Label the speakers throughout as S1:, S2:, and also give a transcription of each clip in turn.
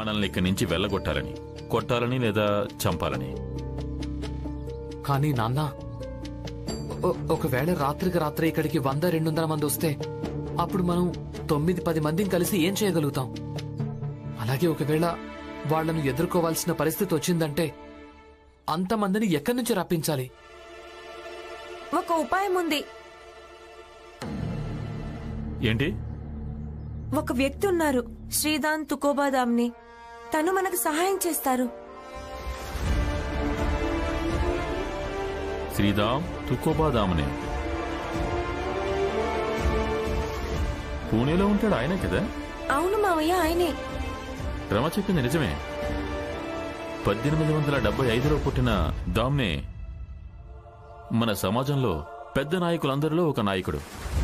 S1: మనల్ని ఇక్కడి నుంచి వెళ్ళగొట్టాలని కొట్టాలని లేదా చంపాలని
S2: కానీ నాన్న ఒ- ఒకవేళ రాత్రికి రాత్రి ఇక్కడికి వంద రెండు వందల మంది వస్తే అప్పుడు మనం తొమ్మిది పది మందిని కలిసి ఏం చేయగలుగుతాం అలాగే ఒకవేళ వాళ్ళను ఎదుర్కోవాల్సిన పరిస్థితి వచ్చిందంటే అంతమందిని ఎక్కడి నుంచి రప్పించాలి
S3: ఒక ఉపాయం ఉంది
S1: ఏంటి
S3: ఒక వ్యక్తి ఉన్నారు శ్రీదాన్ తుకోబాదాంని తను మనకు సహాయం చేస్తారు
S1: శ్రీదామ్ తుకోబాదామనే పూణేలో ఉంటాడు ఆయనే కదా
S3: అవును మావయ్య ఆయనే
S1: రమ చెప్పింది నిజమే పద్దెనిమిది వందల డెబ్బై ఐదులో పుట్టిన దామ్నే మన సమాజంలో పెద్ద నాయకులందరిలో ఒక నాయకుడు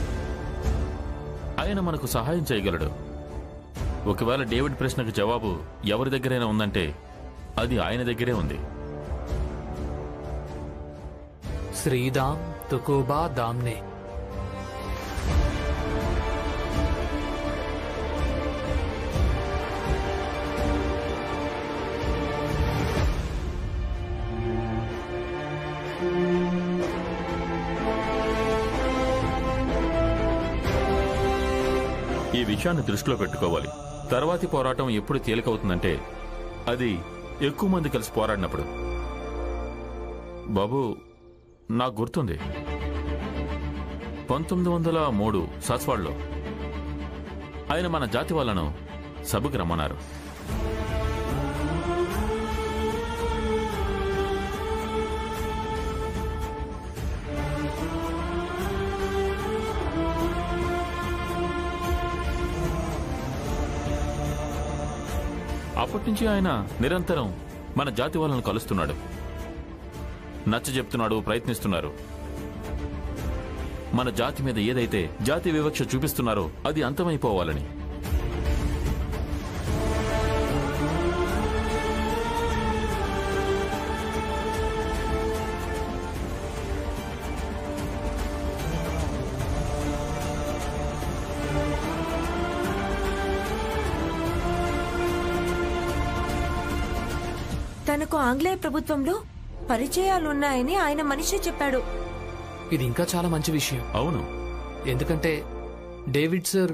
S1: ఆయన మనకు సహాయం చేయగలడు ఒకవేళ డేవిడ్ ప్రశ్నకు జవాబు ఎవరి దగ్గరైనా ఉందంటే అది ఆయన దగ్గరే ఉంది
S2: శ్రీదామ్ తుకోబా దామ్నే
S1: ఈ విషయాన్ని దృష్టిలో పెట్టుకోవాలి తర్వాతి పోరాటం ఎప్పుడు తేలికవుతుందంటే అది ఎక్కువ మంది కలిసి పోరాడినప్పుడు బాబు నాకు గుర్తుంది పంతొమ్మిది వందల మూడు సస్వాడ్లో ఆయన మన జాతి వాళ్ళను సభకు రమ్మన్నారు అప్పటి నుంచి ఆయన నిరంతరం మన జాతి వాళ్ళను కలుస్తున్నాడు నచ్చ చెప్తున్నాడు ప్రయత్నిస్తున్నారు మన జాతి మీద ఏదైతే జాతి వివక్ష చూపిస్తున్నారో అది అంతమైపోవాలని
S3: తనకు ఆంగ్లేయ ప్రభుత్వంలో పరిచయాలున్నాయని ఆయన మనిషి చెప్పాడు
S2: ఇది ఇంకా చాలా మంచి విషయం
S1: అవును
S2: ఎందుకంటే డేవిడ్ సార్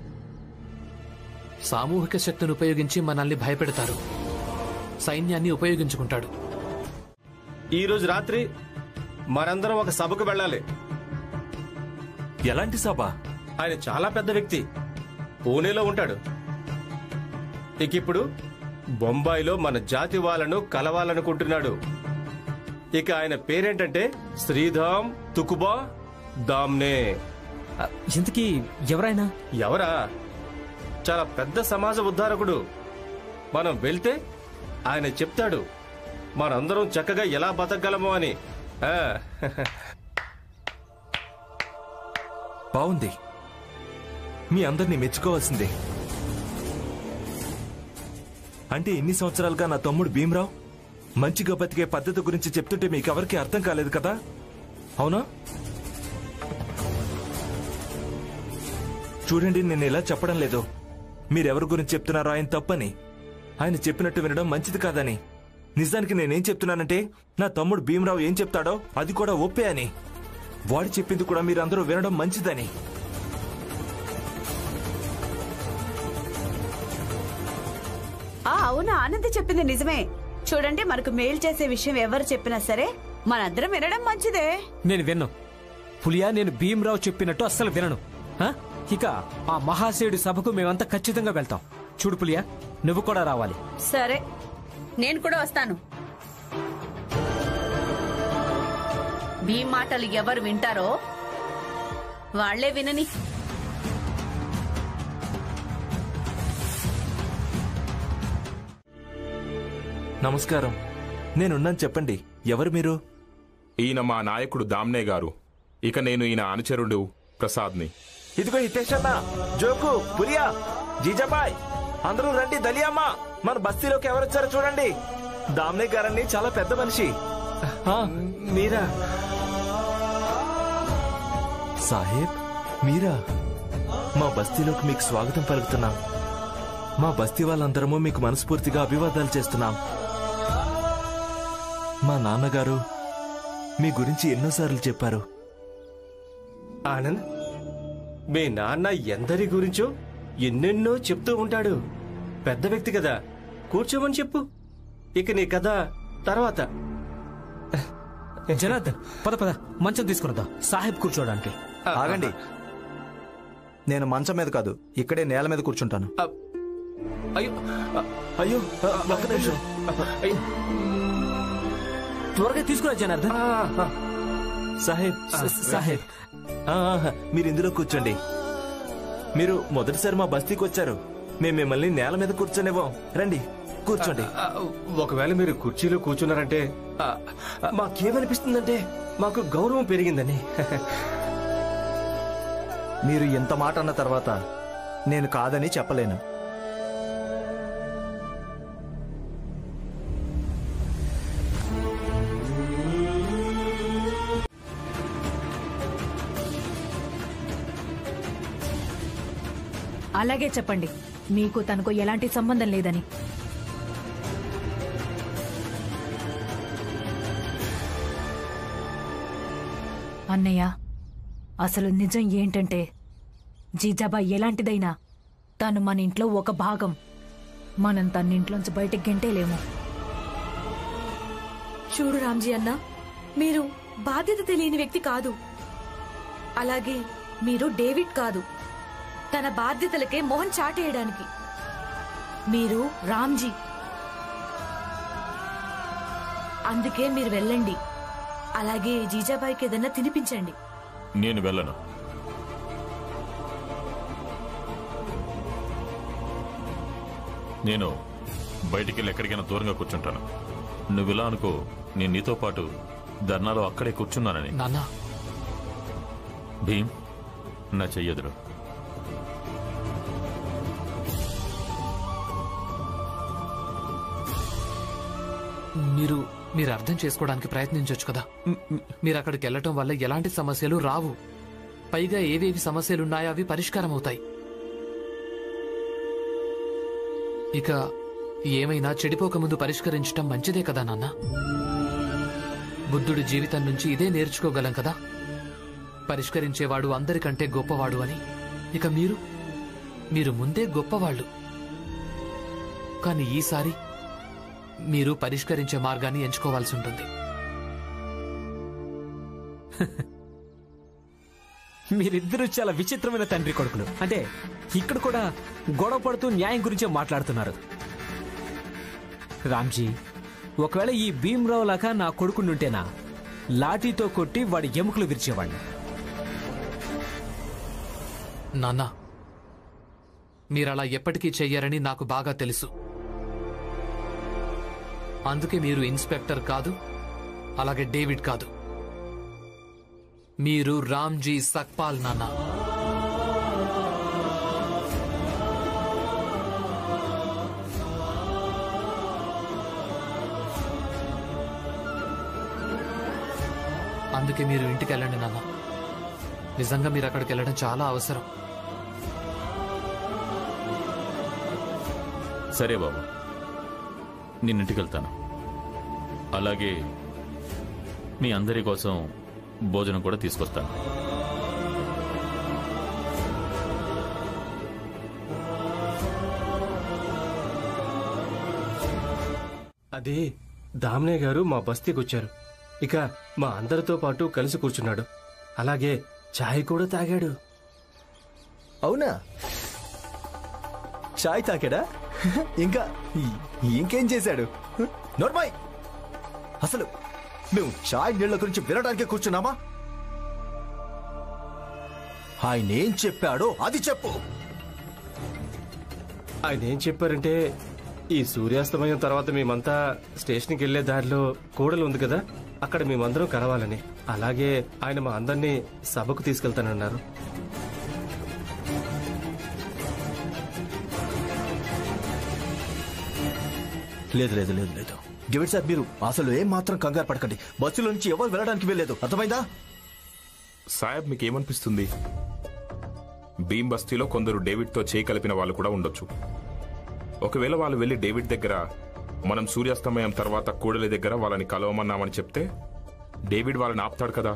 S2: సామూహిక శక్తిని ఉపయోగించి మనల్ని భయపెడతారు సైన్యాన్ని ఉపయోగించుకుంటాడు
S4: ఈ రోజు రాత్రి మనందరం ఒక సభకు వెళ్ళాలి
S5: ఎలాంటి సభ
S4: ఆయన చాలా పెద్ద వ్యక్తి పూణేలో ఉంటాడు ఇక ఇప్పుడు బొంబాయిలో మన జాతి వాళ్ళను కలవాలనుకుంటున్నాడు ఇక ఆయన పేరేంటంటే శ్రీధామ్ తుకుబా దామ్నే
S6: ఆ, ఇంతకీ ఎవరైనా
S4: ఎవరా చాలా పెద్ద సమాజ ఉద్ధారకుడు మనం వెళ్తే ఆయన చెప్తాడు మనందరం చక్కగా ఎలా బతకగలమో అని ఆ,
S5: బాగుంది మీ అందరినీ మెచ్చుకోవాల్సిందే అంటే ఇన్ని సంవత్సరాలుగా నా తమ్ముడు భీమరావు మంచిగా బతికే పద్ధతి గురించి చెప్తుంటే మీకు ఎవరికి అర్థం కాలేదు కదా అవునా చూడండి నేను ఇలా చెప్పడం లేదు మీరెవరి గురించి చెప్తున్నారో ఆయన తప్పని ఆయన చెప్పినట్టు వినడం మంచిది కాదని నిజానికి నేనేం చెప్తున్నానంటే నా తమ్ముడు భీమరావు ఏం చెప్తాడో అది కూడా ఒప్పే అని వాడు చెప్పింది కూడా మీరందరూ వినడం మంచిదని
S7: ఆ అవును ఆనంద్ చెప్పింది నిజమే చూడండి మనకు మేలు చేసే విషయం ఎవరు చెప్పినా సరే మనందరం వినడం మంచిదే
S6: నేను విన్ను పులియా నేను భీమరావు చెప్పినట్టు అస్సలు వినను ఆ? ఇక ఆ మహాశయుడి సభకు మేమంతా ఖచ్చితంగా వెళ్తాం చూడు పులియా నువ్వు కూడా రావాలి
S7: సరే నేను కూడా వస్తాను భీమ్ మాటలు ఎవరు వింటారో వాళ్లే వినని
S5: నమస్కారం నేనున్నాను చెప్పండి ఎవరు మీరు
S8: ఈయన మా నాయకుడు దామ్నే గారు ఇక నేను ఈయన అనుచరుడు ప్రసాద్ని
S5: ఇదిగో హితేష్ అన్న జోకు పురియా జీజాబాయ్ అందరూ రండి దలియమ్మ మన బస్తీలోకి ఎవరొచ్చారో చూడండి దామ్నే గారని చాలా పెద్ద మనిషి ఆ, మీరా సాహెబ్ మీరా మా బస్తీలోకి మీకు స్వాగతం పలుకుతున్నాం మా బస్తీ వాళ్ళందరము మీకు మనస్ఫూర్తిగా అభివాదాలు చేస్తున్నాం మా నాన్నగారు మీ గురించి ఎన్నోసార్లు చెప్పారు
S4: ఆనంద్ మీ నాన్న ఎందరి గురించో ఎన్నెన్నో చెప్తూ ఉంటాడు పెద్ద వ్యక్తి కదా కూర్చోమని చెప్పు ఇక నీ కథ తర్వాత
S6: జనార్దన్ పద పద మంచం తీసుకునిద్దాం సాహెబ్ కూర్చోడానికి
S9: ఆగండి నేను మంచం మీద కాదు ఇక్కడే నేల మీద కూర్చుంటాను
S4: అయ్యో
S5: అయ్యో ఆ, ఒక్క నిమిషం
S4: అయ్యో.
S6: త్వరగా తీసుకురా జనార్దన్
S4: ఆ, ఆ.
S5: సాహెబ్
S6: సాహెబ్
S5: ఆ, ఆ, మీరు ఇందులో కూర్చోండి మీరు మొదటిసారి మా బస్తీకి వచ్చారు మేము మిమ్మల్ని నేల మీద కూర్చోనివ్వం రండి కూర్చోండి
S4: ఆ, ఒకవేళ మీరు కుర్చీలో కూర్చున్నారంటే ఆ, మాకేమనిపిస్తుందంటే మాకు గౌరవం పెరిగిందని
S9: మీరు ఇంత మాట అన్న తర్వాత నేను కాదని చెప్పలేను
S10: అలాగే చెప్పండి మీకు తనకు ఎలాంటి సంబంధం లేదని అన్నయ్య అసలు నిజం ఏంటంటే జీజాబా ఎలాంటిదైనా తను మన ఇంట్లో ఒక భాగం మనం తన ఇంట్లోంచి బయటకు గెంటేలేము
S3: చూడు రామ్జీ అన్న మీరు బాధ్యత తెలియని వ్యక్తి కాదు అలాగే మీరు డేవిడ్ కాదు తన బాధ్యతలకే మొహం చాటేయడానికి మీరు రామ్జీ అందుకే మీరు వెళ్ళండి అలాగే జీజాబాయికి ఏదన్నా తినిపించండి
S1: నేను వెళ్ళను నేను బయటికి వెళ్ళి ఎక్కడికైనా దూరంగా కూర్చుంటాను నువ్వు ఇలా అనుకో నేను నీతో పాటు ధర్నాలో అక్కడే కూర్చున్నానని
S2: నాన్న
S1: భీమ్ నా చెయ్యదురు
S2: మీరు మీరు అర్థం చేసుకోవడానికి ప్రయత్నించవచ్చు కదా మీరు అక్కడికి వెళ్ళటం వల్ల ఎలాంటి సమస్యలు రావు పైగా ఏవేవి సమస్యలున్నాయో అవి పరిష్కారం అవుతాయి ఇక ఏమైనా చెడిపోకముందు పరిష్కరించటం మంచిదే కదా నాన్న బుద్ధుడి జీవితం నుంచి ఇదే నేర్చుకోగలం కదా పరిష్కరించేవాడు అందరికంటే గొప్పవాడు అని ఇక మీరు మీరు ముందే గొప్పవాళ్ళు కానీ ఈసారి మీరు పరిష్కరించే మార్గాన్ని ఎంచుకోవాల్సి ఉంటుంది
S6: మీరిద్దరూ చాలా విచిత్రమైన తండ్రి కొడుకులు అంటే ఇక్కడ కూడా గొడవ పడుతూ న్యాయం గురించే మాట్లాడుతున్నారు రామ్జీ ఒకవేళ ఈ భీమరావు లాగా నా కొడుకునుంటేనా లాఠీతో కొట్టి వాడి ఎముకలు విరిచేవాడిని
S2: నాన్న మీరలా ఎప్పటికీ చెయ్యరని నాకు బాగా తెలుసు అందుకే మీరు ఇన్స్పెక్టర్ కాదు అలాగే డేవిడ్ కాదు మీరు రామ్జీ సక్పాల్ నాన్న అందుకే మీరు ఇంటికి వెళ్ళండి నాన్న నిజంగా మీరు అక్కడికి వెళ్ళడం చాలా అవసరం
S1: సరే బాబు నేను ఇంటికి వెళ్తాను అలాగే మీ అందరి కోసం భోజనం కూడా తీసుకొస్తాను
S4: అదే దామ్నే గారు మా బస్తీకి వచ్చారు ఇక మా అందరితో పాటు కలిసి కూర్చున్నాడు అలాగే చాయ్ కూడా తాగాడు
S9: అవునా చాయ్ తాకాడా ఇంకా ఈ- ఇంకేం చేశాడు నోర్మాయ్ అసలు మేము చాయ్ నీళ్ల గురించి వినడానికి కూర్చున్నామా ఆయన ఏం చెప్పాడో అది చెప్పు
S4: ఆయన ఏం చెప్పారంటే ఈ సూర్యాస్తమయం తర్వాత మేమంతా స్టేషన్కి వెళ్లే దారిలో కూడలు ఉంది కదా అక్కడ మేమందరం కలవాలని అలాగే ఆయన మా అందరినీ సభకు తీసుకెళ్తానన్నారు
S9: లేదు లేదు లేదు లేదు డివిడ్ సార్ మీరు అసలు ఏం మాత్రం కంగారు పడకండి బస్సులో నుంచి ఎవరు వెళ్ళడానికి వెళ్ళలేదు అర్థమైందా
S8: సాహెబ్ మీకేమనిపిస్తుంది భీమ్ బస్తీలో కొందరు డేవిడ్తో చేయి కలిపిన వాళ్ళు కూడా ఉండొచ్చు ఒకవేళ వాళ్ళు వెళ్ళి డేవిడ్ దగ్గర మనం సూర్యాస్తమయం తర్వాత కోడలి దగ్గర వాళ్ళని కలవమన్నామని చెప్తే డేవిడ్ వాళ్ళని ఆపుతాడు కదా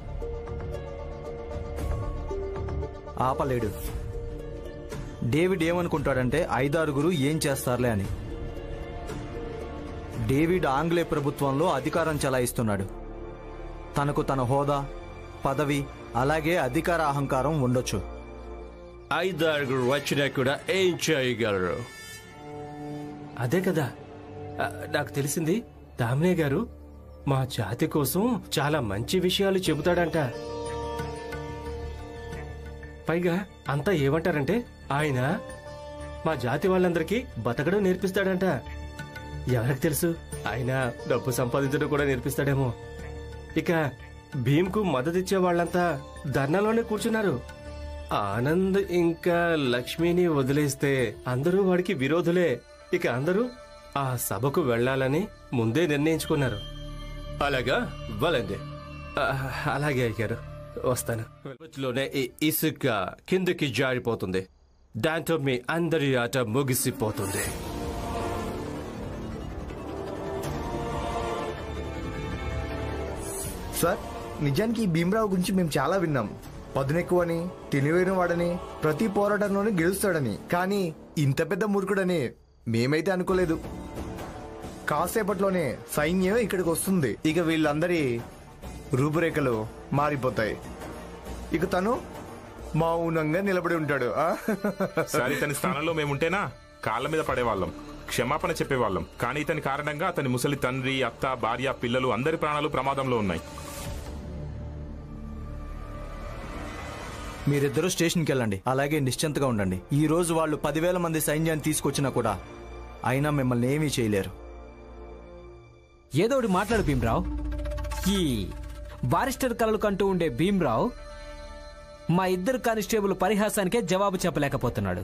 S9: ఆపలేడు డేవిడ్ ఏమనుకుంటాడంటే ఐదారుగురు ఏం చేస్తారులే అని డేవిడ్ ఆంగ్లేయ ప్రభుత్వంలో అధికారం చెలాయిస్తున్నాడు తనకు తన హోదా పదవి అలాగే అధికార అహంకారం ఉండొచ్చు
S4: ఐదారుగురు వచ్చినా కూడా ఏం చేయగలరు అదే కదా ఆ, నాకు తెలిసింది దామినే గారు మా జాతి కోసం చాలా మంచి విషయాలు చెబుతాడంట పైగా అంతా ఏమంటారంటే ఆయన మా జాతి వాళ్ళందరికీ బతకడం నేర్పిస్తాడంట ఎవరికి తెలుసు ఆయన డబ్బు సంపాదించడం కూడా నేర్పిస్తాడేమో ఇక భీమ్కు మద్దతిచ్చే వాళ్ళంతా ధర్నాలోనే కూర్చున్నారు ఆనంద్ ఇంకా లక్ష్మిని వదిలేస్తే అందరూ వాడికి విరోధులే ఇక అందరూ ఆ సభకు వెళ్ళాలని ముందే నిర్ణయించుకున్నారు అలాగా వెళ్ళండి ఆ, అలాగే అయ్యారు వస్తాను లోనే ఈ ఇసుక కిందకి జారిపోతుంది దాంతో మీ అందరి ఆట ముగిసిపోతుంది
S11: సార్ నిజానికి ఈ భీమరావు గురించి మేము చాలా విన్నాం పదునెక్కువని తెలివైన వాడని ప్రతి పోరాటంలోనే గెలుస్తాడని కానీ ఇంత పెద్ద మూర్ఖుడని మేమైతే అనుకోలేదు కాసేపట్లోనే సైన్యం ఇక్కడికి వస్తుంది ఇక వీళ్ళందరి రూపురేఖలు మారిపోతాయి ఇక తను మౌనంగా నిలబడి ఉంటాడు ఆ?
S8: సరే ఇతని స్థానంలో మేముంటేనా కాళ్ళ మీద పడేవాళ్ళం క్షమాపణ చెప్పేవాళ్ళం కానీ ఇతని కారణంగా అతని ముసలి తండ్రి అత్త భార్య పిల్లలు అందరి ప్రాణాలు ప్రమాదంలో ఉన్నాయి
S9: మీరిద్దరూ స్టేషన్కి వెళ్ళండి అలాగే నిశ్చింతగా ఉండండి ఈ రోజు వాళ్ళు పదివేల మంది సైన్యాన్ని తీసుకొచ్చినా కూడా అయినా మిమ్మల్ని ఏమీ చేయలేరు
S6: ఏదో ఒకటి మాట్లాడు భీమ్రావ్ ఈ బారిస్టర్ కలలు కంటూ ఉండే భీమ్రావ్ మా ఇద్దరు కానిస్టేబుల్ పరిహాసానికే జవాబు చెప్పలేకపోతున్నాడు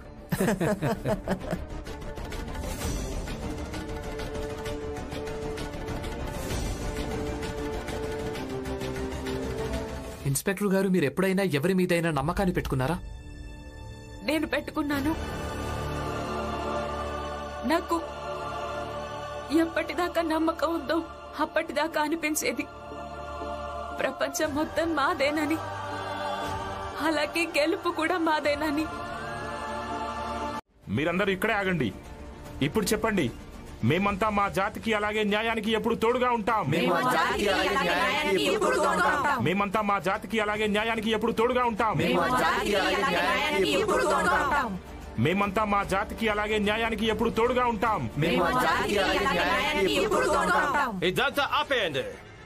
S2: ఇన్స్పెక్టర్ గారు మీరు ఎప్పుడైనా ఎవరి మీదైనా నమ్మకాన్ని పెట్టుకున్నారా
S3: నేను పెట్టుకున్నాను నాకు ఎప్పటిదాకా నమ్మకం ఉందో అప్పటిదాకా అనిపించేది ప్రపంచం మొత్తం మాదేనని అలాగే గెలుపు కూడా మాదేనని
S8: మీరందరూ ఇక్కడే ఆగండి ఇప్పుడు చెప్పండి మేమంతా మా జాతికి అలాగే న్యాయానికి ఎప్పుడు తోడుగా ఉంటాం మేమంతా మా జాతికి అలాగే న్యాయానికి ఎప్పుడు తోడుగా ఉంటాం మేమంతా మా జాతికి అలాగే న్యాయానికి ఎప్పుడు తోడుగా ఉంటాం
S4: ఇదంతా ఆపేయండి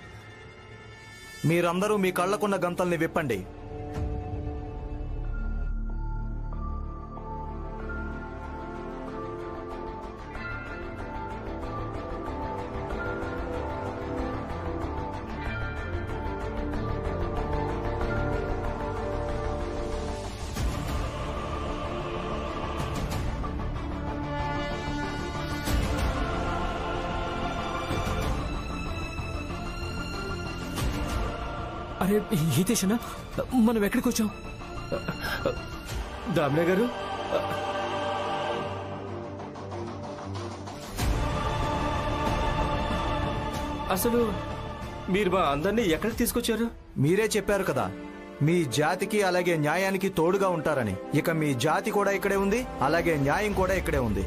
S9: మీరందరూ మీ కళ్ళకున్న గంతల్ని విప్పండి
S6: అరే హితేషనా మనం ఎక్కడికి వచ్చాం
S4: దామినే గారు అసలు మీరు మా అందరినీ ఎక్కడికి తీసుకొచ్చారు
S9: మీరే చెప్పారు కదా మీ జాతికి అలాగే న్యాయానికి తోడుగా ఉంటారని ఇక మీ జాతి కూడా ఇక్కడే ఉంది అలాగే న్యాయం కూడా ఇక్కడే ఉంది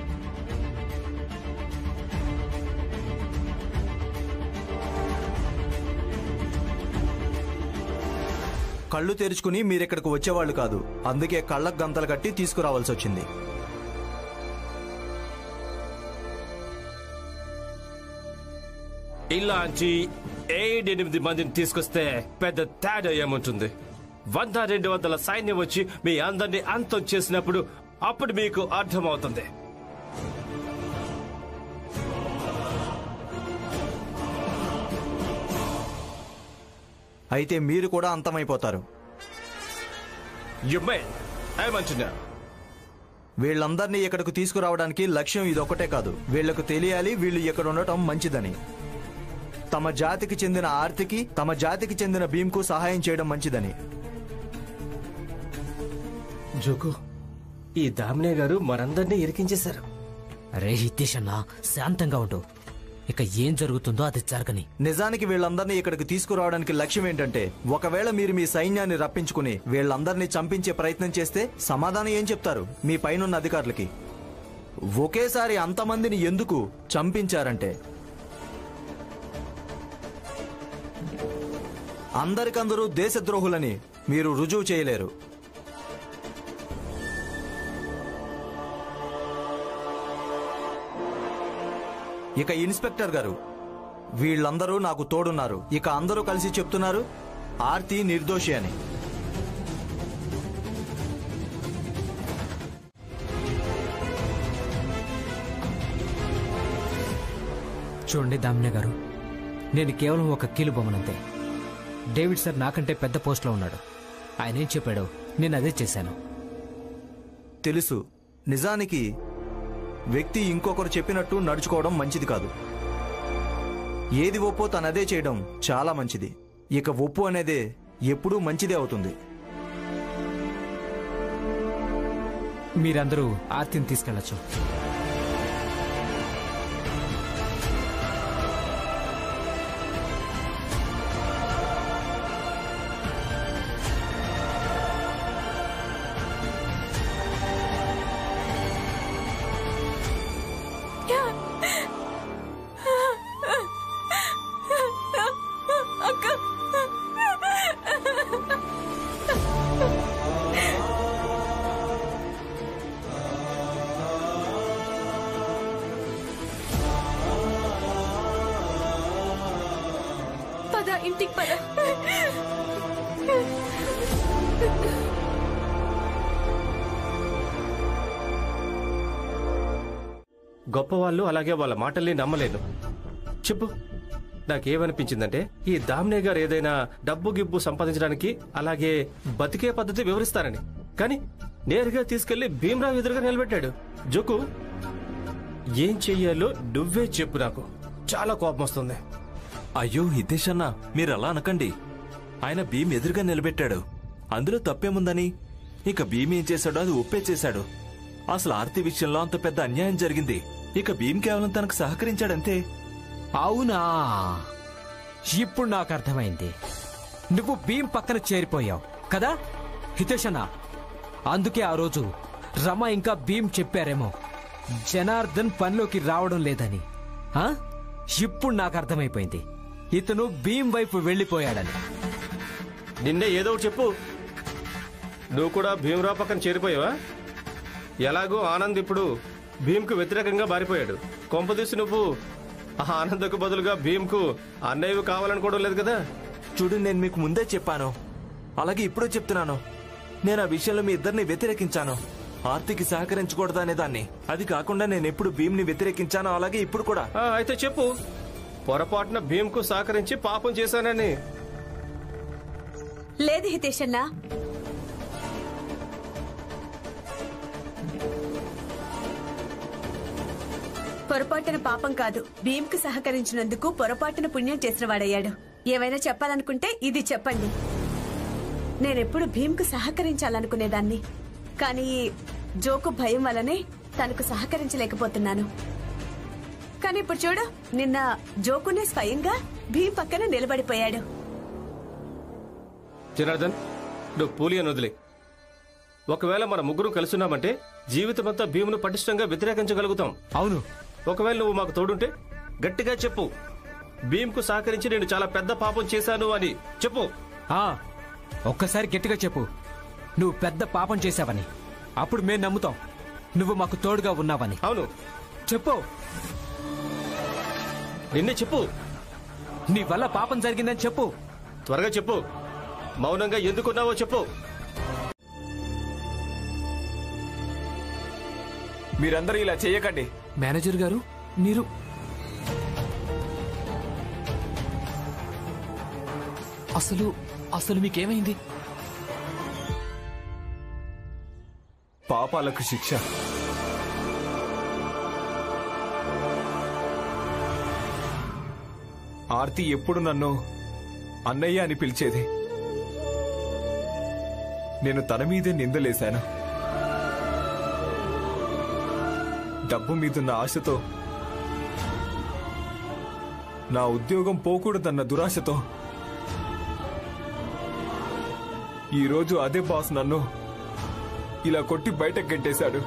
S9: కళ్ళు తెరుచుకుని మీరిక్కడికి వచ్చేవాళ్ళు కాదు అందుకే కళ్ళకు గంతలు కట్టి తీసుకురావాల్సి వచ్చింది
S4: ఇలాంటి ఏడెనిమిది మందిని తీసుకొస్తే పెద్ద తేడా ఏముంటుంది వంద రెండు వందల సైన్యం వచ్చి మీ అందరినీ అంతం చేసినప్పుడు అప్పుడు మీకు అర్థమవుతుంది
S9: అయితే మీరు కూడా అంతమైపోతారు
S4: యు మెన్ ఏమంటున్నా
S9: వీళ్ళందరినీ ఇక్కడికి తీసుకురావడానికి లక్ష్యం ఇదొక్కటే కాదు వీళ్లకు తెలియాలి వీళ్ళు ఇక్కడ ఉండటం మంచిదని తమ జాతికి చెందిన ఆర్తికి తమ జాతికి చెందిన భీమ్కు సహాయం చేయడం మంచిదని
S4: జోకు ఈ దామినే గారు మనందరినీ ఇరికించేశారు
S6: అరే హితేష్ అన్న శాంతంగా ఉండు ఇక ఏం జరుగుతుందో అది జరగని
S9: నిజానికి వీళ్ళందరినీ ఇక్కడికి తీసుకురావడానికి లక్ష్యం ఏంటంటే ఒకవేళ మీరు మీ సైన్యాన్ని రప్పించుకుని వీళ్ళందరినీ చంపించే ప్రయత్నం చేస్తే సమాధానం ఏం చెప్తారు మీ పైనున్న అధికారులకి ఒకేసారి అంతమందిని ఎందుకు చంపించారంటే అందరికందరూ దేశద్రోహులని మీరు రుజువు చేయలేరు ఇక ఇన్స్పెక్టర్ గారు వీళ్ళందరూ నాకు తోడున్నారు ఇక అందరూ కలిసి చెప్తున్నారు ఆర్తి నిర్దోషి అని
S6: చూడండి దామినే గారు నేను కేవలం ఒక కీలు బొమ్మనంతే డేవిడ్ సార్ నాకంటే పెద్ద పోస్ట్లో ఉన్నాడు ఆయన ఏం చెప్పాడో నేను అదే చేశాను
S9: తెలుసు నిజానికి వ్యక్తి ఇంకొకరు చెప్పినట్టు నడుచుకోవడం మంచిది కాదు ఏది ఒప్పో తనదే చేయడం చాలా మంచిది ఇక ఒప్పు అనేదే ఎప్పుడూ మంచిదే అవుతుంది
S6: మీరందరూ ఆర్తిని తీసుకెళ్లొచ్చు
S3: అక్క పద ఇంటికి పద
S4: గొప్పవాళ్ళు అలాగే వాళ్ళ మాటల్ని నమ్మలేను చెప్పు నాకేమనిపించిందంటే ఈ దామ్నే గారు ఏదైనా డబ్బు గిబ్బు సంపాదించడానికి అలాగే బతికే పద్ధతి వివరిస్తారని కానీ నేరుగా తీసుకెళ్లి భీమరావు ఎదురుగా నిలబెట్టాడు జోకు ఏం చెయ్యాలో నువ్వే చెప్పు నాకు చాలా కోపం వస్తుంది
S5: అయ్యో హితేష్ అన్న మీరు అలా అనకండి ఆయన భీమ్ ఎదురుగా నిలబెట్టాడు అందులో తప్పేముందని ఇక భీమ్ ఏం చేశాడో అది ఒప్పే చేశాడు అసలు ఆర్తి విషయంలో అంత పెద్ద అన్యాయం జరిగింది ఇక భీమ్ కేవలం తనకు సహకరించాడంతే
S6: అవునా ఇప్పుడు నాకు అర్థమైంది నువ్వు భీం పక్కన చేరిపోయావు కదా హితేష్ అన్న అందుకే ఆ రోజు రమ ఇంకా భీం చెప్పారేమో జనార్దన్ పనిలోకి రావడం లేదని ఆ? ఇప్పుడు నాకు అర్థమైపోయింది ఇతను భీం వైపు వెళ్ళిపోయాడని
S4: నిన్నే ఏదో ఒకటి చెప్పు నువ్వు కూడా భీమరావు పక్కన చేరిపోయావా ఎలాగో ఆనంద్ ఇప్పుడు భీమ్కు వ్యతిరేకంగా మారిపోయాడు కొంపదీసి నువ్వు ఆ ఆనందకు బదులుగా భీమ్కు అన్నయ్యవి కావాలనుకోవడం లేదు కదా
S5: చూడు నేను మీకు ముందే చెప్పాను అలాగే ఇప్పుడు చెప్తున్నాను నేను ఆ విషయంలో మీ ఇద్దరిని వ్యతిరేకించాను ఆర్తికి సహకరించకూడదు అనే దాన్ని అది కాకుండా నేను ఎప్పుడు భీమ్ని వ్యతిరేకించానో అలాగే ఇప్పుడు కూడా
S4: ఆ, అయితే చెప్పు పొరపాటున భీమ్కు సహకరించి పాపం చేశానని
S7: లేదు హితేష్ అన్నా పొరపాటున పాపం కాదు భీమ్కు సహకరించినందుకు పొరపాటున పుణ్యం చేసిన వాడయ్యాడు ఏమైనా చెప్పాలనుకుంటే ఇది చెప్పండి నేనెప్పుడు భీమ్కు సహకరించాలనుకునేదాన్ని కానీ ఈ జోకు భయం వల్లనే తనకు సహకరించలేకపోతున్నాను కానీ ఇప్పుడు చూడు నిన్న జోకునే స్వయంగా భీమ్ పక్కన నిలబడిపోయాడు
S4: జనార్దన్ నువ్వు పూలి అని వదిలే ఒకవేళ మన ముగ్గురు కలుసున్నామంటే జీవితమంతా భీమును పటిష్టంగా వ్యతిరేకించగలుగుతాం
S6: అవును
S4: ఒకవేళ నువ్వు మాకు తోడుంటే గట్టిగా చెప్పు భీమ్కు సహకరించి నేను చాలా పెద్ద పాపం చేశాను అని చెప్పు
S6: ఆ ఒక్కసారి గట్టిగా చెప్పు నువ్వు పెద్ద పాపం చేశావని అప్పుడు మేము నమ్ముతాం నువ్వు మాకు తోడుగా ఉన్నావని
S4: అవును
S6: చెప్పు
S4: నిన్నే చెప్పు
S6: నీ వల్ల పాపం జరిగిందని చెప్పు
S4: త్వరగా చెప్పు మౌనంగా ఎందుకున్నావో చెప్పు
S5: మీరందరూ ఇలా చేయకండి
S2: మేనేజర్ గారు మీరు అసలు అసలు మీకేమైంది
S5: పాపాలకు శిక్ష ఆర్తి ఎప్పుడు నన్ను అన్నయ్య అని పిలిచేది నేను తన మీదే నిందలేశాను డబ్బు మీదున్న ఆశతో నా ఉద్యోగం పోకూడదన్న దురాశతో ఈరోజు అదే బాస్ నన్ను ఇలా కొట్టి బయటకు గెంటేశాడు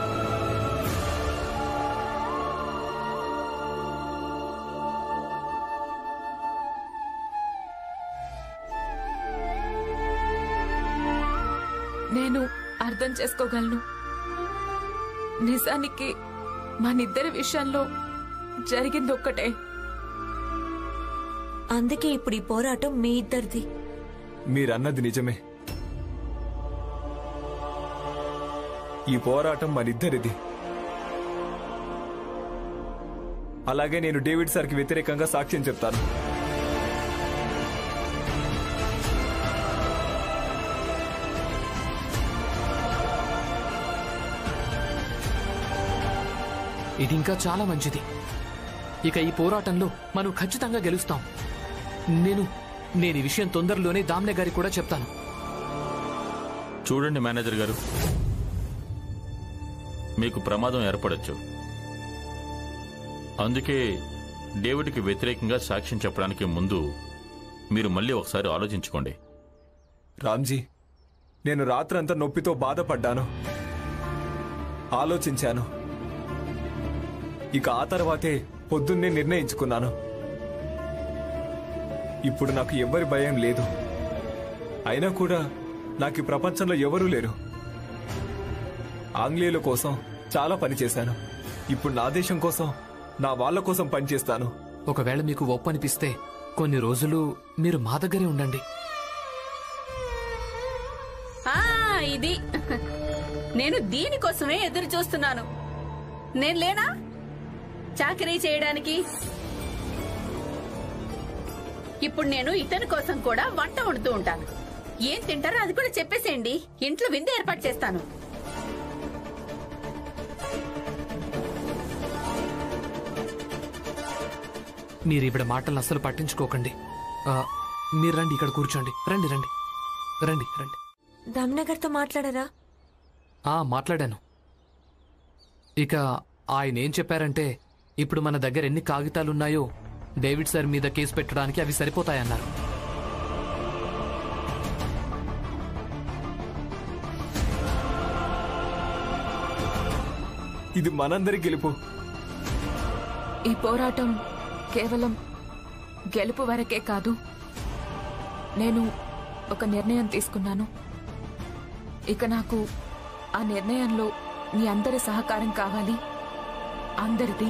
S3: నేను అర్థం చేసుకోగలను నిజానికి మనిద్దరి విషయంలో జరిగింది ఒక్కటే
S12: అందుకే ఇప్పుడు ఈ పోరాటం మీ ఇద్దరిది
S5: మీరన్నది నిజమే ఈ పోరాటం మనిద్దరిది అలాగే నేను డేవిడ్ సార్కి వ్యతిరేకంగా సాక్ష్యం చెప్తాను
S2: ఇది ఇంకా చాలా మంచిది ఇక ఈ పోరాటంలో మనం ఖచ్చితంగా గెలుస్తాం నేను నేను ఈ విషయం తొందరలోనే దామ్నే గారికి కూడా చెప్తాను
S1: చూడండి మేనేజర్ గారు మీకు ప్రమాదం ఏర్పడొచ్చు అందుకే డేవిడ్కి వ్యతిరేకంగా సాక్ష్యం చెప్పడానికి ముందు మీరు మళ్ళీ ఒకసారి ఆలోచించుకోండి
S5: రామ్జీ నేను రాత్రంతా నొప్పితో బాధపడ్డాను ఆలోచించాను ఇక ఆ తర్వాతే పొద్దున్నే నిర్ణయించుకున్నాను ఇప్పుడు నాకు ఎవ్వరి భయం లేదు అయినా కూడా నాకు ఈ ప్రపంచంలో ఎవరూ లేరు ఆంగ్లేయుల కోసం చాలా పనిచేశాను ఇప్పుడు నా దేశం కోసం నా వాళ్ళ కోసం పనిచేస్తాను
S2: ఒకవేళ మీకు ఒప్పు అనిపిస్తే కొన్ని రోజులు మీరు మా దగ్గరే ఉండండి
S13: ఆ ఇది నేను దీనికోసమే ఎదురు చూస్తున్నాను నేను లేనా చాకరీ చేయడానికి ఇప్పుడు నేను ఇతని కోసం కూడా వంట వండుతూ ఉంటాను ఏం తింటారో అది కూడా చెప్పేసేయండి ఇంట్లో విందు ఏర్పాటు చేస్తాను
S2: మీరు ఇవిడ మాటలను అస్సలు పట్టించుకోకండి ఆ, మీరు రండి ఇక్కడ కూర్చోండి రండి రండి రండి రండి
S12: దమ్నగర్తో మాట్లాడరా
S2: ఆ మాట్లాడాను ఇక ఆయన ఏం చెప్పారంటే ఇప్పుడు మన దగ్గర ఎన్ని కాగితాలున్నాయో డేవిడ్ సార్ మీద కేసు పెట్టడానికి అవి సరిపోతాయన్నారు
S5: ఇది మనందరి గెలుపు
S3: ఈ పోరాటం కేవలం గెలుపు వరకే కాదు నేను ఒక నిర్ణయం తీసుకున్నాను ఇక నాకు ఆ నిర్ణయంలో మీ అందరి సహకారం కావాలి అందరిది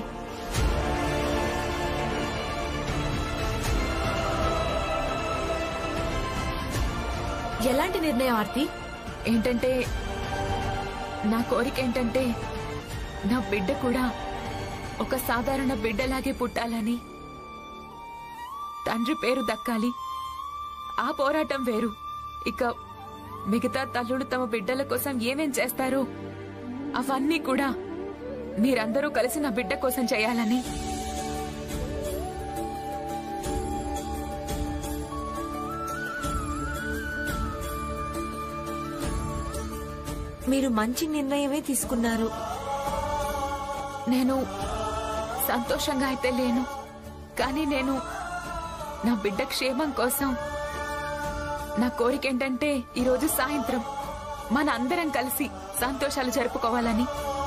S3: ఎలాంటి నిర్ణయం ఆర్తి ఏంటంటే నా కోరిక ఏంటంటే నా బిడ్డ కూడా ఒక సాధారణ బిడ్డలాగే పుట్టాలని తండ్రి పేరు దక్కాలి ఆ పోరాటం వేరు ఇక మిగతా తల్లులు తమ బిడ్డల కోసం ఏమేం చేస్తారో అవన్నీ కూడా మీరందరూ కలిసి నా బిడ్డ కోసం చేయాలని
S12: మీరు మంచి నిర్ణయమే తీసుకున్నారు
S3: నేను సంతోషంగా అయితే లేను కానీ నేను నా బిడ్డ క్షేమం కోసం నా కోరిక ఏంటంటే ఈరోజు సాయంత్రం మన అందరం కలిసి సంతోషాలు జరుపుకోవాలని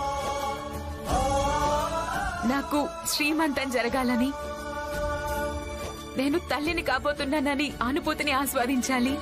S3: నాకు శ్రీమంతం జరగాలని నేను తల్లిని కాబోతున్నానని అనుభూతిని ఆస్వాదించాలి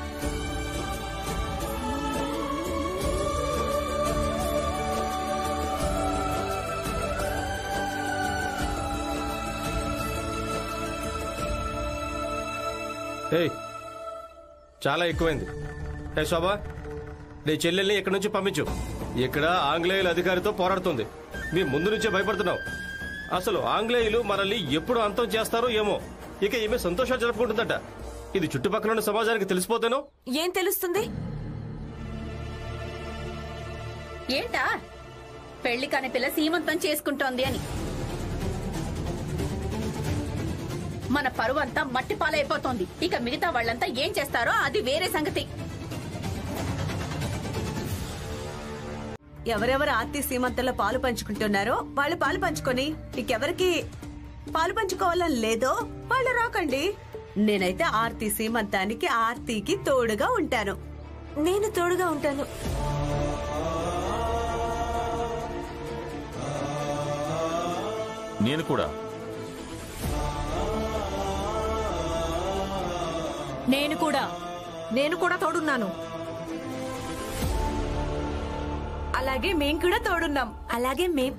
S4: ఏయ్ చాలా ఎక్కువైంది ఏ శోభా నీ చెల్లెల్ని ఇక్కడి నుంచి పంపించు ఇక్కడ ఆంగ్లేయుల అధికారితో పోరాడుతుంది మీ ముందు నుంచే భయపడుతున్నావు అసలు ఆంగ్లేయులు మనల్ని ఎప్పుడు అంతం చేస్తారో ఏమో ఇక ఈమె సంతోషాలు జరుపుకుంటుందట ఇది చుట్టుపక్కల ఉన్న సమాజానికి తెలిసిపోతేనో
S12: ఏం తెలుస్తుంది
S13: ఏంటా పెళ్లి కాని పిల్ల సీమంతం చేసుకుంటోంది అని మన పరువంతా మట్టి పాలైపోతోంది ఇక మిగతా వాళ్ళంతా ఏం చేస్తారో అది వేరే సంగతి
S7: ఎవరెవరు ఆర్తి సీమంతంలో పాలు పంచుకుంటున్నారో వాళ్ళు పాలు పంచుకొని ఇంకెవరికి పాలు పంచుకోవాలని లేదో వాళ్ళు రాకండి నేనైతే ఆర్తి సీమంతానికి ఆర్తికి తోడుగా ఉంటాను
S12: నేను తోడుగా ఉంటాను
S1: నేను కూడా
S10: నేను కూడా
S3: నేను కూడా తోడున్నాను అలాగే మేం కూడా తోడున్నాం
S12: అలాగే మేం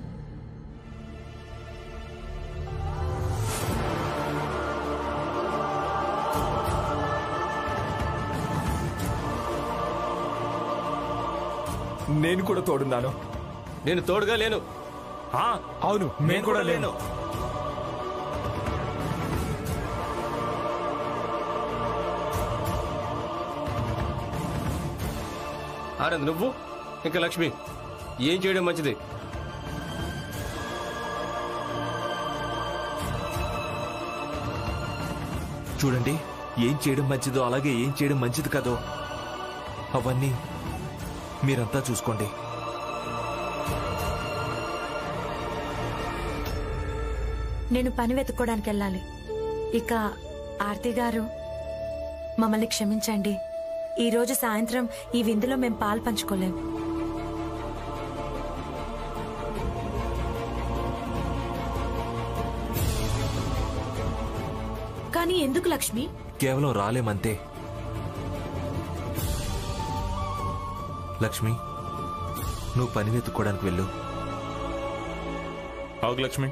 S9: నేను కూడా తోడున్నాను
S4: నేను తోడుగా లేను
S5: అవును నేను కూడా లేను
S4: ఆనంద్ నువ్వు ఇంకా లక్ష్మి ఏం చేయడం మంచిది
S5: చూడండి ఏం చేయడం మంచిదో అలాగే ఏం చేయడం మంచిది కాదో అవన్నీ మీరంతా చూసుకోండి
S12: నేను పని వెతుక్కోవడానికి వెళ్ళాలి ఇక ఆర్తి గారు మమ్మల్ని క్షమించండి ఈ రోజు సాయంత్రం ఈ విందులో మేం పాలు పంచుకోలేం
S3: కానీ ఎందుకు లక్ష్మి
S5: కేవలం రాలేమంతే లక్ష్మి నువ్వు పని వెతుక్కోవడానికి వెళ్ళు
S1: ఆగు లక్ష్మి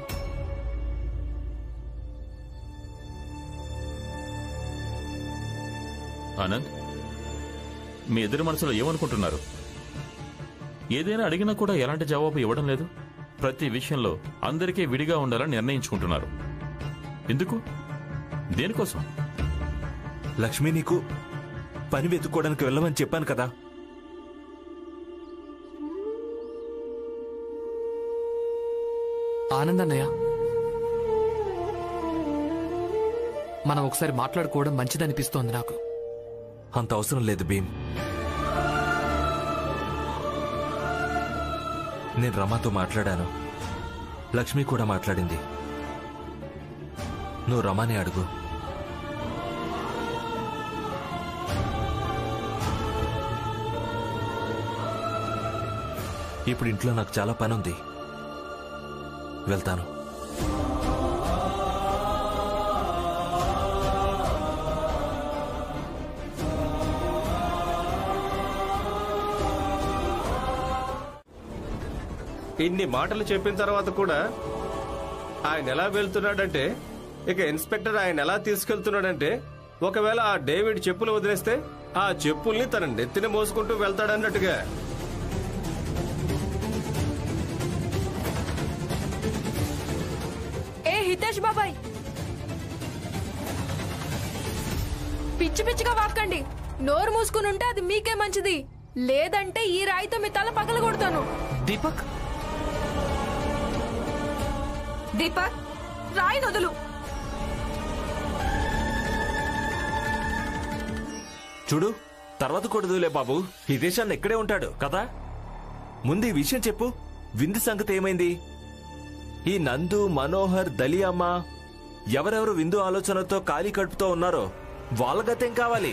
S1: ఆనంద్ మీ ఇద్దరి మనసులో ఏమనుకుంటున్నారు ఏదైనా అడిగినా కూడా ఎలాంటి జవాబు ఇవ్వడం లేదు ప్రతి విషయంలో అందరికీ విడిగా ఉండాలని నిర్ణయించుకుంటున్నారు ఎందుకు దేనికోసం
S5: లక్ష్మి నీకు పని వెతుక్కోవడానికి వెళ్ళమని చెప్పాను కదా
S2: ఆనందన్నయ్య మనం ఒకసారి మాట్లాడుకోవడం మంచిదనిపిస్తోంది నాకు
S5: అంత అవసరం లేదు భీమ్ నేను రమాతో మాట్లాడాను లక్ష్మి కూడా మాట్లాడింది నువ్వు రమానే అడుగు ఇప్పుడు ఇంట్లో నాకు చాలా పని ఉంది వెళ్తాను
S4: ఇన్ని మాటలు చెప్పిన తర్వాత కూడా ఆయన ఎలా వెళ్తున్నాడంటే ఇక ఇన్స్పెక్టర్ ఆయన ఎలా తీసుకెళ్తున్నాడంటే ఒకవేళ ఆ డేవిడ్ చెప్పులు వదిలేస్తే ఆ చెప్పుల్ని తన నెత్తిన మోసుకుంటూ వెళ్తాడన్నట్టుగా
S3: ఏ హితేష్ బాబాయ్ పిచ్చి పిచ్చిగా వాక్కండి నోరు మూసుకుని ఉంటే అది మీకే మంచిది లేదంటే ఈ రాయితో మీ తల పగల కొడతాను
S2: దీపక్
S3: దీపక్ రాయి నదులు
S5: చూడు తర్వాత కొడదులే బాబు ఈ దేశాన్ని ఇక్కడే ఉంటాడు కదా ముందు ఈ విషయం చెప్పు విందు సంగతి ఏమైంది ఈ నందు మనోహర్ దలియమ్మ ఎవరెవరు విందు ఆలోచనతో ఖాళీ కడుపుతో ఉన్నారో వాళ్ళ గతేం కావాలి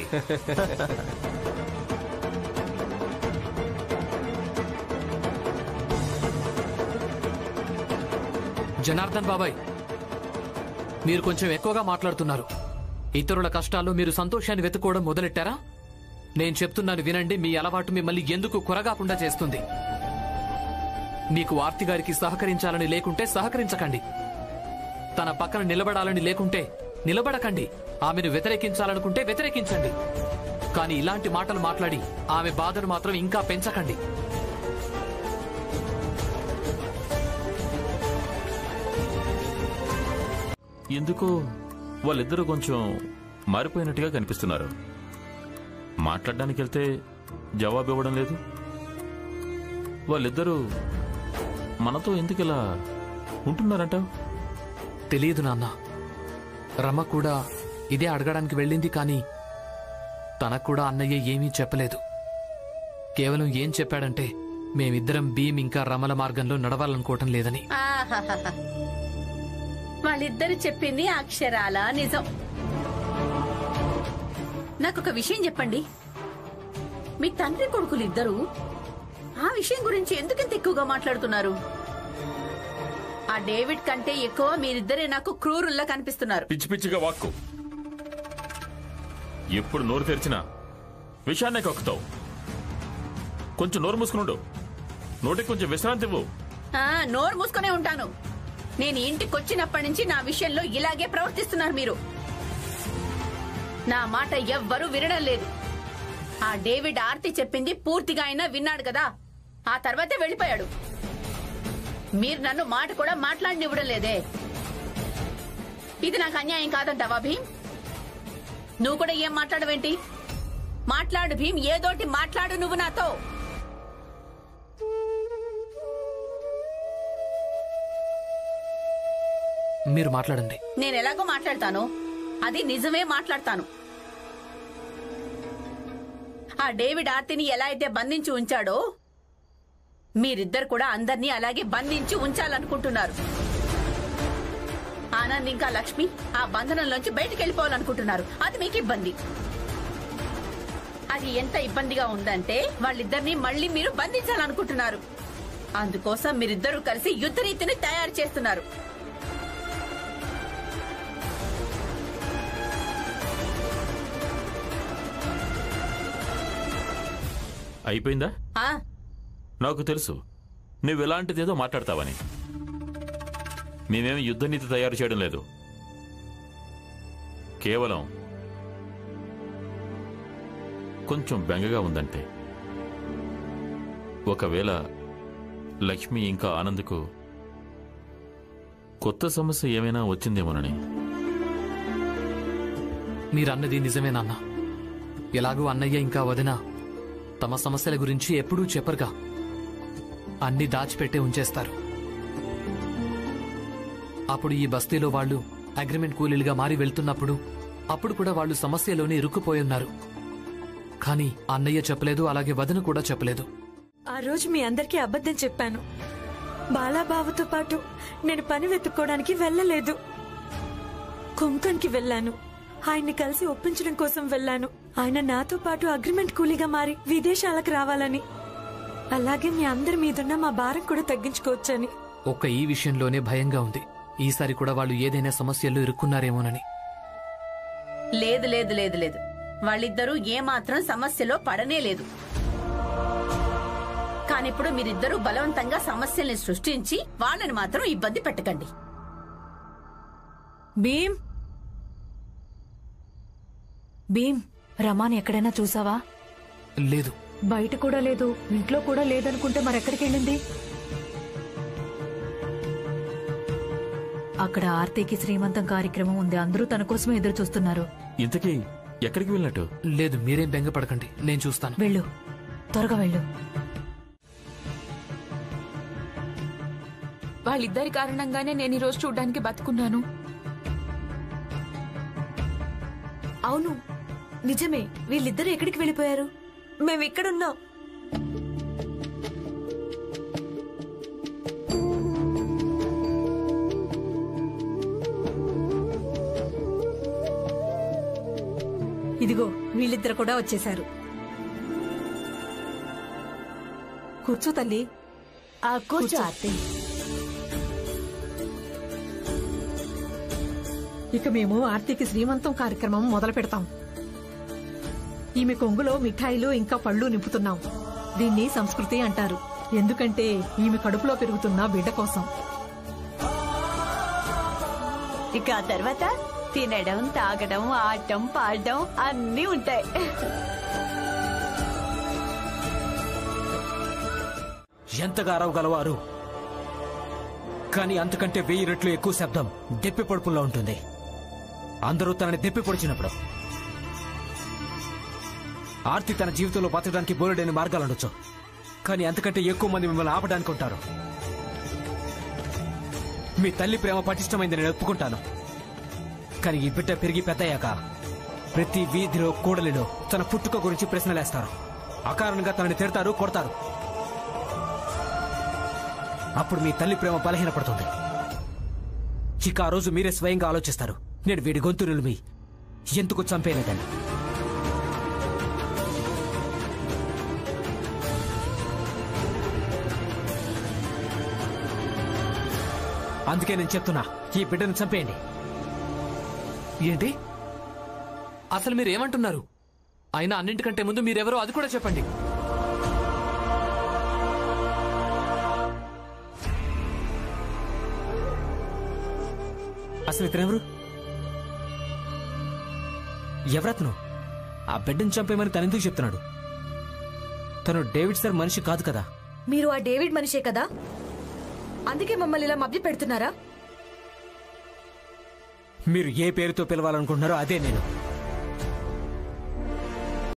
S2: జనార్దన్ బాబాయ్ మీరు కొంచెం ఎక్కువగా మాట్లాడుతున్నారు ఇతరుల కష్టాల్లో మీరు సంతోషాన్ని వెతుక్కోవడం మొదలెట్టారా నేను చెప్తున్నాను వినండి మీ అలవాటు మిమ్మల్ని ఎందుకు కొరగాకుండా చేస్తుంది మీకు ఆర్తి గారికి సహకరించాలని లేకుంటే సహకరించకండి తన పక్కన నిలబడాలని లేకుంటే నిలబడకండి ఆమెను వ్యతిరేకించాలనుకుంటే వ్యతిరేకించండి కానీ ఇలాంటి మాటలు మాట్లాడి ఆమె బాధను మాత్రం ఇంకా పెంచకండి
S1: ఎందుకో వాళ్ళిద్దరూ కొంచెం మారిపోయినట్టుగా కనిపిస్తున్నారు మాట్లాడడానికి వెళ్తే జవాబు ఇవ్వడం లేదు వాళ్ళిద్దరూ మనతో ఎందుకు ఇలా ఉంటున్నారంటావు
S2: తెలియదు నాన్న రమ కూడా ఇదే అడగడానికి వెళ్ళింది కానీ తనకు కూడా అన్నయ్య ఏమీ చెప్పలేదు కేవలం ఏం చెప్పాడంటే మేమిద్దరం భీమ్ ఇంకా రమల మార్గంలో నడవాలనుకోవటం లేదని
S13: ఆహాహాహా. వాళ్ళిద్దరు చెప్పింది అక్షరాల నిజం నాకు ఒక విషయం చెప్పండి మీ తండ్రి కొడుకులు ఇద్దరు ఆ విషయం గురించి ఎందుకింత ఎక్కువగా మాట్లాడుతున్నారు ఆ డేవిడ్ కంటే ఎక్కువ మీరిద్దరే నాకు క్రూరుల్లా కనిపిస్తున్నారు
S1: పిచ్చి పిచ్చిగా వాక్కు ఎప్పుడు నోరు తెరిచినా విషయాన్నే కక్కుతావు కొంచెం నోరు మూసుకునుండు నోటికి కొంచెం విశ్రాంతి ఇవ్వు
S13: ఆ, నోరు మూసుకునే ఉంటాను నేను ఇంటికి వచ్చినప్పటి నుంచి నా విషయంలో ఇలాగే ప్రవర్తిస్తున్నారు మీరు నా మాట ఎవ్వరూ వినడం లేదు ఆ డేవిడ్ ఆర్తి చెప్పింది పూర్తిగా అయినా విన్నాడు కదా ఆ తర్వాతే వెళ్ళిపోయాడు మీరు నన్ను మాట కూడా మాట్లాడనివ్వడం లేదే ఇది నాకు అన్యాయం కాదంటావా భీమ్ నువ్వు కూడా ఏం మాట్లాడవేంటి మాట్లాడు భీమ్ ఏదోటి మాట్లాడు నువ్వు నాతో
S2: మీరు మాట్లాడండి
S13: నేను ఎలాగో మాట్లాడతాను అది నిజమే మాట్లాడతాను ఆ డేవిడ్ ఆర్తిని ఎలా అయితే బంధించి ఉంచాడో మీరిద్దరు కూడా అందరినీ అలాగే బంధించి ఉంచాలనుకుంటున్నారు ఆనంద్ ఇంకా లక్ష్మి ఆ బంధనంలోంచి బయటికి వెళ్ళిపోవాలనుకుంటున్నారు అది మీకు ఇబ్బంది అది ఎంత ఇబ్బందిగా ఉందంటే వాళ్ళిద్దరిని మళ్ళీ మీరు బంధించాలనుకుంటున్నారు అందుకోసం మీరిద్దరూ కలిసి యుద్ధ రీతిని తయారు చేస్తున్నారు
S1: అయిపోయిందా
S13: ఆ
S1: నాకు తెలుసు నువ్వు ఎలాంటిదేదో మాట్లాడతావని మేమేమి యుద్ధ నీతి తయారు చేయడం లేదు కేవలం కొంచెం బెంగగా ఉందంటే ఒకవేళ లక్ష్మి ఇంకా ఆనంద్కు కొత్త సమస్య ఏమైనా వచ్చిందేమోనని
S2: మీరన్నది నిజమే నాన్న ఎలాగూ అన్నయ్య ఇంకా వదిన తమ సమస్యల గురించి ఎప్పుడూ చెప్పరుగా అన్ని దాచిపెట్టే ఉంచేస్తారు అప్పుడు ఈ బస్తీలో వాళ్ళు అగ్రిమెంట్ కూలీలుగా మారి వెళ్తున్నప్పుడు అప్పుడు కూడా వాళ్ళు సమస్యలోనే ఇరుక్కుపోయి ఉన్నారు కానీ అన్నయ్య చెప్పలేదు అలాగే వదిన కూడా చెప్పలేదు
S12: ఆ రోజు మీ అందరికీ అబద్ధం చెప్పాను బాలాబాబుతో పాటు నేను పని వెతుక్కోవడానికి వెళ్ళలేదు కుంకన్కి వెళ్ళాను ఆయన్ని కలిసి ఒప్పించడం కోసం వెళ్ళాను ఆయన నాతో పాటు అగ్రిమెంట్ కూలీగా మారి విదేశాలకు రావాలని అలాగే మీ అందరి మీదున్న మా భారం కూడా తగ్గించుకోవచ్చని
S2: ఒక్క ఈ విషయంలోనే భయంగా ఉంది ఈసారి కూడా వాళ్ళు ఏదైనా సమస్యల్లో ఇరుక్కున్నారేమోనని
S13: లేదు లేదు లేదు లేదు వాళ్ళిద్దరూ ఏమాత్రం సమస్యలో పడనే లేదు కానిప్పుడు మీరిద్దరూ బలవంతంగా సమస్యల్ని సృష్టించి వాళ్ళని మాత్రం ఇబ్బంది పెట్టకండి
S10: భీమ్ భీమ్ రమాని ఎక్కడైనా చూసావా
S2: లేదు
S10: బయట కూడా లేదు ఇంట్లో కూడా లేదనుకుంటే మరెక్కడికి వెళ్ళింది అక్కడ ఆర్తికి శ్రీమంతం కార్యక్రమం ఉంది అందరూ తన కోసమే ఎదురు చూస్తున్నారు
S1: ఇంతకీ ఎక్కడికి వెళ్ళినట్టు
S2: లేదు మీరేం బెంగపడకండి నేను చూస్తాను
S10: వెళ్ళు త్వరగా వెళ్ళు
S3: వాళ్ళిద్దరి కారణంగానే నేను ఈ రోజు చూడ్డానికి బతుకున్నాను
S12: అవును నిజమే వీళ్ళిద్దరూ ఎక్కడికి వెళ్ళిపోయారు మేము ఇక్కడున్నాం ఇదిగో వీళ్ళిద్దరు కూడా వచ్చేశారు కూర్చో తల్లి
S10: ఆ కూర్చో ఆర్తి
S14: ఇక మేము ఆర్తికి శ్రీమంతం కార్యక్రమం మొదలు పెడతాం ఈమె కొంగులో మిఠాయిలు ఇంకా పళ్ళు నింపుతున్నాం దీన్ని సంస్కృతి అంటారు ఎందుకంటే ఈమె కడుపులో పెరుగుతున్న బిడ్డ కోసం
S7: ఇక ఆ తర్వాత తినడం తాగడం ఆడటం పాడడం అన్నీ ఉంటాయి
S6: ఎంతగా అరవగలవారు కానీ అంతకంటే వెయ్యి రెట్లు ఎక్కువ శబ్దం దెప్పి పొడుపుల్లో ఉంటుంది అందరూ తనని దెప్పి పొడిచినప్పుడు ఆర్తి తన జీవితంలో బతకడానికి బోలెడని మార్గాలు ఉండొచ్చు కానీ అంతకంటే ఎక్కువ మంది మిమ్మల్ని ఆపడానికి ఉంటారు మీ తల్లి ప్రేమ పటిష్టమైంది నేను ఒప్పుకుంటాను కానీ ఈ బిడ్డ పెరిగి పెద్దయ్యాక ప్రతి వీధిలో కూడలిలో తన పుట్టుక గురించి ప్రశ్నలేస్తారు అకారణంగా తనని తిడతారు కొడతారు అప్పుడు మీ తల్లి ప్రేమ బలహీనపడుతుంది ఇక ఆ రోజు మీరే స్వయంగా ఆలోచిస్తారు నేను వీడి గొంతు నిలిమి ఎందుకు చంపేలేదని అందుకే నేను చెప్తున్నా ఈ బిడ్డను చంపేయండి
S2: ఏంటి అసలు మీరు ఏమంటున్నారు అయినా అన్నింటికంటే ముందు మీరెవరో అది కూడా చెప్పండి
S6: అసలు ఇతనెవరు ఎవరతను ఆ బిడ్డను చంపేమని తను ఎందుకు చెప్తున్నాడు తను డేవిడ్ సార్ మనిషి కాదు కదా
S3: మీరు ఆ డేవిడ్ మనిషే కదా అందుకే మమ్మల్ని ఇలా మభ్య పెడుతున్నారా
S6: మీరు ఏ పేరుతో పిలవాలనుకుంటున్నారో అదే నేను